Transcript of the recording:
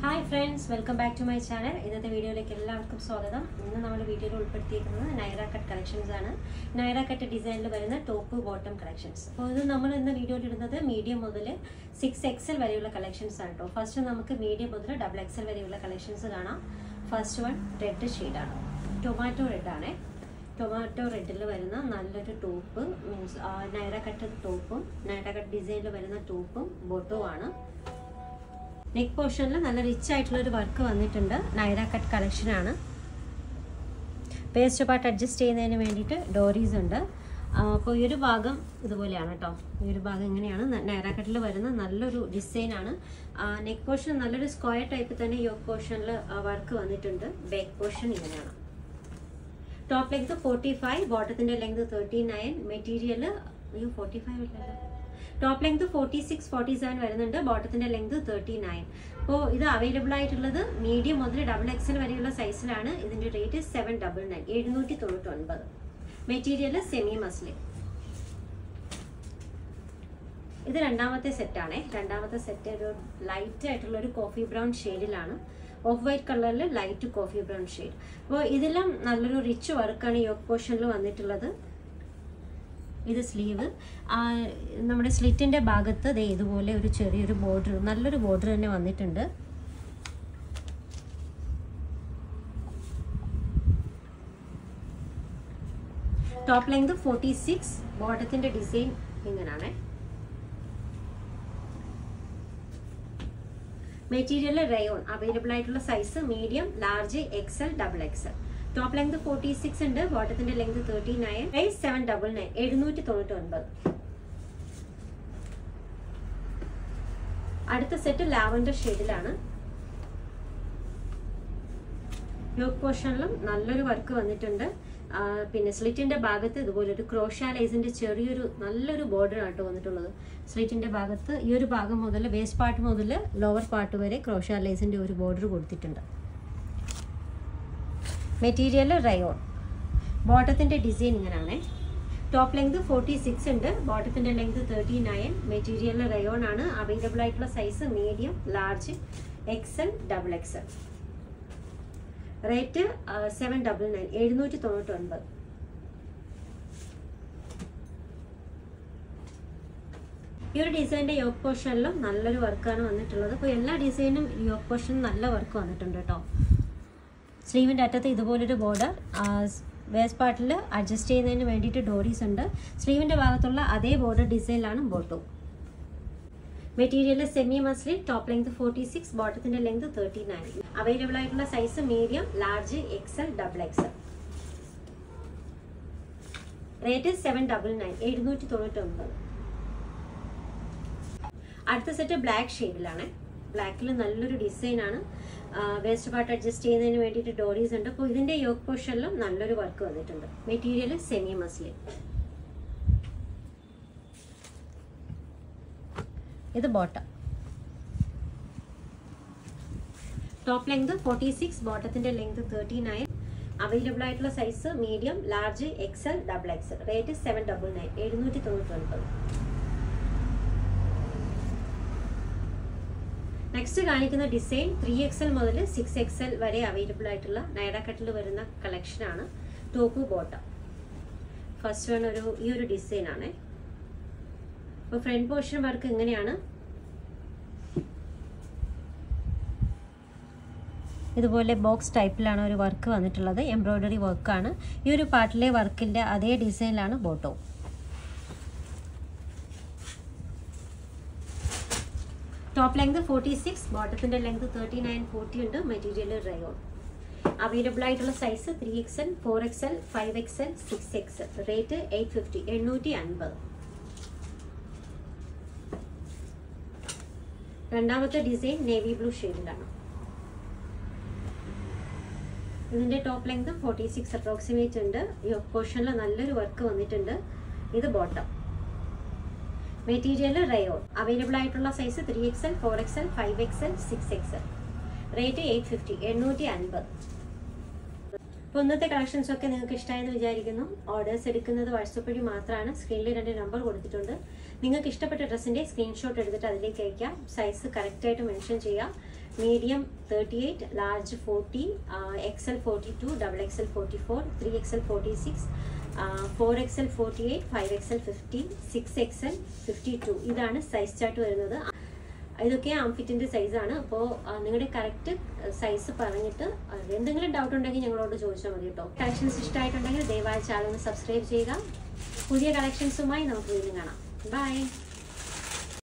hi friends welcome back to my channel ഇന്നത്തെ വീഡിയോയിലേക്ക് എല്ലാവർക്കും സ്വാഗതം ഇന്ന് നമ്മൾ വീഡിയോയിൽ ഉൾപ്പെടുത്തിയിരിക്കുന്നത് നൈറ കട്ട് കളക്ഷൻസ് ആണ് നൈറ കട്ട് ഡിസൈനിൽ വരുന്ന ടോപ്പ് ബോട്ടം കളക്ഷൻസ് അപ്പോൾ ഇത് നമ്മൾ ഇന്ന് വീഡിയോയിൽ ഇടുന്നത് മീഡിയം മുതൽ സിക്സ് എക്സൽ വരെയുള്ള കളക്ഷൻസ് ആണ് കേട്ടോ ഫസ്റ്റ് നമുക്ക് മീഡിയം മുതൽ ഡബിൾ എക്സൽ വരെയുള്ള കളക്ഷൻസ് കാണാം ഫസ്റ്റ് വൺ റെഡ് ഷെയ്ഡാണ് ടൊമാറ്റോ റെഡാണേ ടൊമാറ്റോ റെഡിൽ വരുന്ന നല്ലൊരു ടോപ്പ് മീൻസ് നൈറ കട്ട് ടോപ്പും നൈറ കട്ട് ഡിസൈനിൽ വരുന്ന ടോപ്പും ബോട്ടവും ആണ് നെക്ക് പോർഷനിൽ നല്ല റിച്ച് ആയിട്ടുള്ള ഒരു വർക്ക് വന്നിട്ടുണ്ട് നൈറ കട്ട് കളക്ഷൻ ആണ് പേസ്റ്റ് പാർട്ട് അഡ്ജസ്റ്റ് ചെയ്യുന്നതിന് വേണ്ടിയിട്ട് ഡോറീസ് ഉണ്ട് അപ്പോൾ ഈ ഒരു ഭാഗം ഇതുപോലെയാണ് കേട്ടോ ഈ ഒരു ഭാഗം ഇങ്ങനെയാണ് നൈറ കട്ടിൽ വരുന്ന നല്ലൊരു ഡിസൈനാണ് നെക്ക് പോർഷൻ നല്ലൊരു സ്ക്വയർ ടൈപ്പ് തന്നെ യോക്ക് പോർഷനിൽ വർക്ക് വന്നിട്ടുണ്ട് ബാക്ക് പോർഷൻ ഇങ്ങനെയാണ് ടോപ്പ് ലെങ്ത് ഫോർട്ടി ഫൈവ് ബോട്ടത്തിൻ്റെ ലെങ്ത് തേർട്ടി നയൻ മെറ്റീരിയൽ അയ്യോ ഫോർട്ടി ഫൈവ് ഇല്ലല്ലോ top length forty six forty seven വരുന്നുണ്ട് ബോട്ടത്തിന്റെ ലെങ്ത് തേർട്ടി നയൻ അപ്പോൾ ഇത് അവൈലബിൾ ആയിട്ടുള്ളത് മീഡിയം മുതൽ ഡബിൾ എക്സൽ വരെയുള്ള സൈസിലാണ് ഇതിന്റെ റേറ്റ് സെവൻ ഡബിൾ നയൻ എഴുന്നൂറ്റി തൊണ്ണൂറ്റി ഒൻപത് മെറ്റീരിയൽ സെമി മസ്ലിൻ ഇത് രണ്ടാമത്തെ സെറ്റാണേ രണ്ടാമത്തെ സെറ്റ് ഒരു ലൈറ്റ് ആയിട്ടുള്ള ഒരു കോഫി ബ്രൗൺ ഷെയ്ഡിലാണ് ഓഫ് വൈറ്റ് കളറിൽ ലൈറ്റ് കോഫി ബ്രൗൺ ഷെയ്ഡ് അപ്പോൾ ഇതെല്ലാം നല്ലൊരു റിച്ച് വർക്കാണ് യോക്ക് പോർഷനിൽ വന്നിട്ടുള്ളത് ഇത് സ്ലീവ് നമ്മുടെ സ്ലിറ്റിൻ്റെ ഭാഗത്ത് ദേ ഇതുപോലെ ഒരു ചെറിയൊരു ബോർഡർ നല്ലൊരു ബോർഡർ തന്നെ വന്നിട്ടുണ്ട് ടോപ്പ് ലെങ്ത് ഫോർട്ടി സിക്സ് ബോട്ടത്തിൻ്റെ ഡിസൈൻ ഇങ്ങനെയാണ് മെറ്റീരിയൽ റയോൺ അവൈലബിൾ ആയിട്ടുള്ള size medium large XL double XL top length forty six ഉണ്ട് ബോട്ടത്തിന്റെ length thirty nine price seven double nine എഴുന്നൂറ്റി തൊണ്ണൂറ്റി ഒൻപത് അടുത്ത സെറ്റ് ലാവൻഡർ ഷെയ്ഡിലാണ് യോക്ക് പോർഷനിലും നല്ലൊരു വർക്ക് വന്നിട്ടുണ്ട് പിന്നെ സ്ലിറ്റിന്റെ ഭാഗത്ത് ഇതുപോലെ ഒരു ക്രോഷ ലൈസിന്റെ ചെറിയൊരു നല്ലൊരു ബോർഡർ ആട്ടോ വന്നിട്ടുള്ളത് സ്ലിറ്റിന്റെ ഭാഗത്ത് ഈ ഒരു ഭാഗം മുതൽ വേസ്റ്റ് പാർട്ട് മുതൽ ലോവർ പാർട്ട് വരെ ക്രോഷ ലൈസിന്റെ ഒരു ബോർഡർ കൊടുത്തിട്ടുണ്ട് മെറ്റീരിയൽ റയോൺ ബോട്ടത്തിൻ്റെ ഡിസൈൻ ഇങ്ങനെയാണ് ടോപ്പ് ലെങ്ത് ഫോർട്ടി സിക്സ് ഉണ്ട് ബോട്ടത്തിൻ്റെ length thirty nine material rayon ആണ് അവൈലബിൾ ആയിട്ടുള്ള size medium large XL double XL rate seven double nine എഴുന്നൂറ്റി തൊണ്ണൂറ്റി ഒൻപത് ഈ ഒരു ഡിസൈൻ്റെ യോക്ക് പോർഷനിലും നല്ലൊരു വർക്കാണ് വന്നിട്ടുള്ളത് അപ്പോൾ എല്ലാ ഡിസൈനും യോക്ക് പോർഷനും നല്ല വർക്ക് വന്നിട്ടുണ്ട് കേട്ടോ സ്ലീവിൻ്റെ അറ്റത്ത് ഇതുപോലൊരു ബോർഡർ വേസ്റ്റ് പാർട്ടിൽ അഡ്ജസ്റ്റ് ചെയ്യുന്നതിന് വേണ്ടിയിട്ട് ഡോറീസ് ഉണ്ട് സ്ലീവിൻ്റെ ഭാഗത്തുള്ള അതേ ബോർഡർ ഡിസൈനിലാണ് ബോട്ടോ material semi muslin top length forty six ബോട്ടത്തിൻ്റെ ലെങ്ത് തേർട്ടി നയൻ അവൈലബിൾ ആയിട്ടുള്ള size medium large XL double XL rate seven double nine എഴുന്നൂറ്റി തൊണ്ണൂറ്റി ഒമ്പത് അടുത്ത സെറ്റ് ബ്ലാക്ക് ഷെയ്ഡിലാണ് ബ്ലാക്കിൽ നല്ലൊരു ഡിസൈനാണ് വേസ്റ്റ് പാർട്ട് അഡ്ജസ്റ്റ് ചെയ്യുന്നതിന് വേണ്ടിയിട്ട് ഡോറീസ് ഉണ്ട് അപ്പോൾ ഇതിൻ്റെ യോക്ക് പോർഷനിലും നല്ലൊരു വർക്ക് വന്നിട്ടുണ്ട് മെറ്റീരിയൽ സെമി മസ്ലിൻ ഇത് bottom top length forty six ബോട്ടത്തിൻ്റെ ലെങ്ത് തേർട്ടി നയൻ അവൈലബിൾ ആയിട്ടുള്ള size medium large XL double XL rate seven double nine എഴുന്നൂറ്റി തൊണ്ണൂറ്റി ഒൻപത് നെക്സ്റ്റ് കാണിക്കുന്ന ഡിസൈൻ ത്രീ എക്സൽ മുതൽ സിക്സ് എക്സൽ വരെ അവൈലബിൾ ആയിട്ടുള്ള നൈറ കട്ടിൽ വരുന്ന കളക്ഷനാണ് ടോപ്പ് ബോട്ടം ഫസ്റ്റ് വൺ ഒരു ഈ ഒരു ഡിസൈൻ ആണ് അപ്പോൾ ഫ്രണ്ട് പോർഷൻ വർക്ക് ഇങ്ങനെയാണ് ഇതുപോലെ ബോക്സ് ടൈപ്പിലാണ് ഒരു വർക്ക് വന്നിട്ടുള്ളത് എംബ്രോയ്ഡറി വർക്കാണ് ഈ ഒരു പാർട്ടിലെ വർക്കിൻ്റെ അതേ ഡിസൈനിലാണ് ബോട്ടോ ടോപ്പ് ലെങ്ത് ഫോർട്ടി സിക്സ് ബോട്ടത്തിൻ്റെ ലെങ്ത് തേർട്ടി നയൻ ഫോർട്ടി ഉണ്ട് മെറ്റീരിയൽ റയോൺ അവൈലബിൾ ആയിട്ടുള്ള size three XL four XL five XL six XL rate eight fifty എണ്ണൂറ്റി അൻപത് രണ്ടാമത്തെ ഡിസൈൻ നേവി ബ്ലൂ ഷെയ്ഡിലാണ് ഇതിൻ്റെ top length forty six approximate ഉണ്ട് ഈ പോർഷനിൽ നല്ലൊരു വർക്ക് വന്നിട്ടുണ്ട് ഇത് ബോട്ടം മെറ്റീരിയൽ റയോൺ അവൈലബിൾ ആയിട്ടുള്ള size three XL four XL five XL six XL rate eight fifty എണ്ണൂറ്റി അൻപത് അപ്പോൾ ഇന്നത്തെ കളക്ഷൻസ് ഒക്കെ നിങ്ങൾക്ക് ഇഷ്ടമായെന്ന് വിചാരിക്കുന്നു ഓർഡേഴ്സ് എടുക്കുന്നത് വാട്സപ്പ് വഴി മാത്രമാണ് സ്ക്രീനിൽ രണ്ട് നമ്പർ കൊടുത്തിട്ടുണ്ട് നിങ്ങൾക്ക് ഇഷ്ടപ്പെട്ട ഡ്രസ്സിൻ്റെ സ്ക്രീൻഷോട്ട് എടുത്തിട്ട് അതിലേക്ക് അയക്കാം സൈസ് കറക്റ്റായിട്ട് മെൻഷൻ ചെയ്യാം medium thirty eight large forty X L forty two double X L forty four three X L forty six four X L forty eight five X L fifty six X L fifty two ഇതാണ് size chart വരുന്നത് ഇതൊക്കെ ആംഫിറ്റിന്റെ സൈസാണ് അപ്പോൾ നിങ്ങളുടെ correct size പറഞ്ഞിട്ട് അത് എന്തെങ്കിലും doubt ഉണ്ടെങ്കിൽ ഞങ്ങളോട് ചോദിച്ചാൽ മതി കേട്ടോ കളക്ഷൻസ് ഇഷ്ടമായിട്ടുണ്ടെങ്കിൽ ദയവായി ചാനൽ ഒന്ന് സബ്സ്ക്രൈബ് ചെയ്യുക പുതിയ കളക്ഷൻസുമായി നമുക്ക് വീണ്ടും കാണാം ബൈ